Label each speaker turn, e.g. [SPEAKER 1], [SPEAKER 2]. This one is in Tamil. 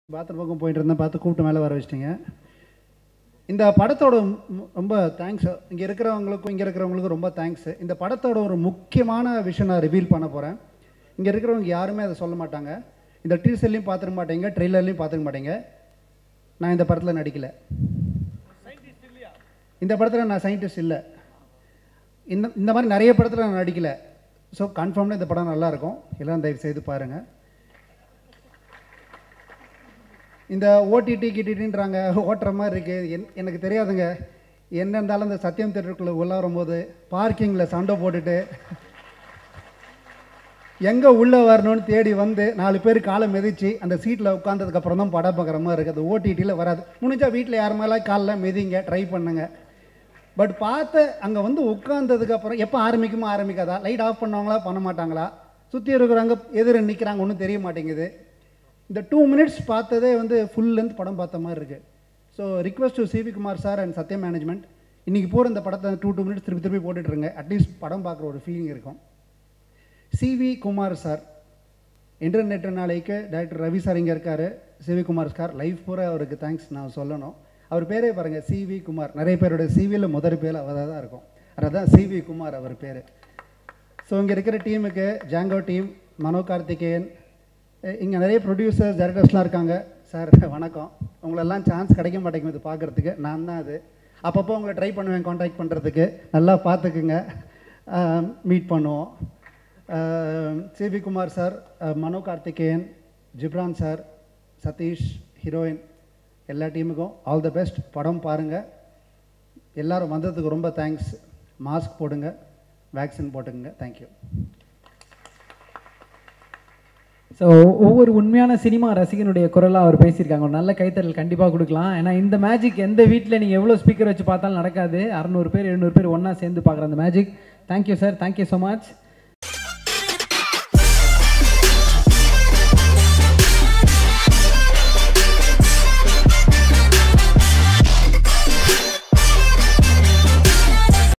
[SPEAKER 1] பாத்ரூம் பக்கம் போயிட்டு இருந்தேன் பார்த்து கூப்பிட்டு மேலே வர வச்சிட்டிங்க இந்த படத்தோட மு- ரொம்ப தேங்க்ஸ் இங்கே இருக்கிறவங்களுக்கும் இங்கே இருக்கிறவங்களுக்கும் ரொம்ப தேங்க்ஸ் இந்த படத்தோட ஒரு முக்கியமான விஷயம் நான் ரிவீல் பண்ண போகிறேன் இங்கே இருக்கிறவங்க யாருமே அதை சொல்ல மாட்டாங்க இந்த டீசர்லையும் பார்த்துக்க மாட்டீங்க ட்ரெய்லர்லையும் பார்த்துக்க மாட்டீங்க நான் இந்த படத்தில் நடிக்கலை இந்த படத்தில் நான் சயின்டிஸ்ட் இல்லை இந்த இந்த மாதிரி நிறைய படத்தில் நான் நடிக்கலை ஸோ கன்ஃபார்ம்டாக இந்த படம் நல்லாயிருக்கும் எல்லாம் தயவு செய்து பாருங்கள் இந்த ஓடிடி கிட்டின்றாங்க ஓட்டுற மாதிரி இருக்குது என் எனக்கு தெரியாதுங்க என்ன இருந்தாலும் இந்த சத்தியம் தேட்டருக்குள்ளே உள்ள வரும்போது பார்க்கிங்கில் சண்டை போட்டுட்டு எங்கே உள்ளே வரணும்னு தேடி வந்து நாலு பேர் காலை மிதிச்சு அந்த சீட்டில் உட்காந்ததுக்கப்புறம் தான் படம் பார்க்குற மாதிரி இருக்குது அது ஓடிடியில் வராது முடிஞ்சால் வீட்டில் யார் மேலே காலில் மிதிங்க ட்ரை பண்ணுங்க பட் பார்த்து அங்கே வந்து உட்காந்ததுக்கப்புறம் எப்போ ஆரம்பிக்குமோ ஆரம்பிக்காதா லைட் ஆஃப் பண்ணுவாங்களா பண்ண மாட்டாங்களா சுற்றி இருக்கிறவங்க எதிர நிற்கிறாங்க ஒன்றும் தெரிய மாட்டேங்குது இந்த டூ மினிட்ஸ் பார்த்ததே வந்து ஃபுல் லென்த் படம் பார்த்த மாதிரி இருக்குது so request to CV Kumar sir and Sathya management இன்றைக்கி போகிற இந்த படத்தை டூ டூ மினிட்ஸ் திருப்பி திருப்பி போட்டுட்ருங்க அட்லீஸ்ட் படம் பார்க்குற ஒரு ஃபீலிங் இருக்கும் சிவி குமார் சார் இன்டர்நெட் நாளைக்கு டைரக்டர் ரவி சார் இங்கே இருக்கார் சிவி குமார் சார் லைஃப் பூரா அவருக்கு தேங்க்ஸ் நான் சொல்லணும் அவர் பேரே பாருங்கள் சிவி குமார் நிறைய பேரோட சிவியில் முதல் பேர் அவராக தான் இருக்கும் அதுதான் சிவி குமார் அவர் பேர் ஸோ இங்கே இருக்கிற டீமுக்கு ஜாங்கோ டீம் மனோ கார்த்திகேயன் இங்கே நிறைய ப்ரொடியூசர்ஸ் டைரக்டர்ஸ்லாம் இருக்காங்க சார் வணக்கம் உங்களெல்லாம் சான்ஸ் கிடைக்க மாட்டேங்குது பார்க்குறதுக்கு நான் தான் அது அப்பப்போ உங்களை ட்ரை பண்ணுவேன் காண்டாக்ட் பண்ணுறதுக்கு நல்லா பார்த்துக்குங்க மீட் பண்ணுவோம் CV Kumar sir Mano Karthikeyan Ghibran sir Sathish heroine எல்லா டீமுக்கும் ஆல் த பெஸ்ட் படம் பாருங்கள் எல்லாரும் வந்ததுக்கு ரொம்ப தேங்க்ஸ் மாஸ்க் போடுங்க வேக்சின் போட்டுக்குங்க தேங்க்யூ
[SPEAKER 2] ஸோ ஒவ்வொரு உண்மையான சினிமா ரசிகனுடைய குரலாக அவர் பேசியிருக்காங்க ஒரு நல்ல கைத்தறல் கண்டிப்பாக கொடுக்கலாம் ஏன்னா இந்த மேஜிக் எந்த வீட்டில் நீங்கள் எவ்வளோ ஸ்பீக்கர் வச்சு பார்த்தாலும் நடக்காது அறநூறு பேர் எழுநூறு பேர் ஒன்றா சேர்ந்து பார்க்குற அந்த magic thank you sir thank you so much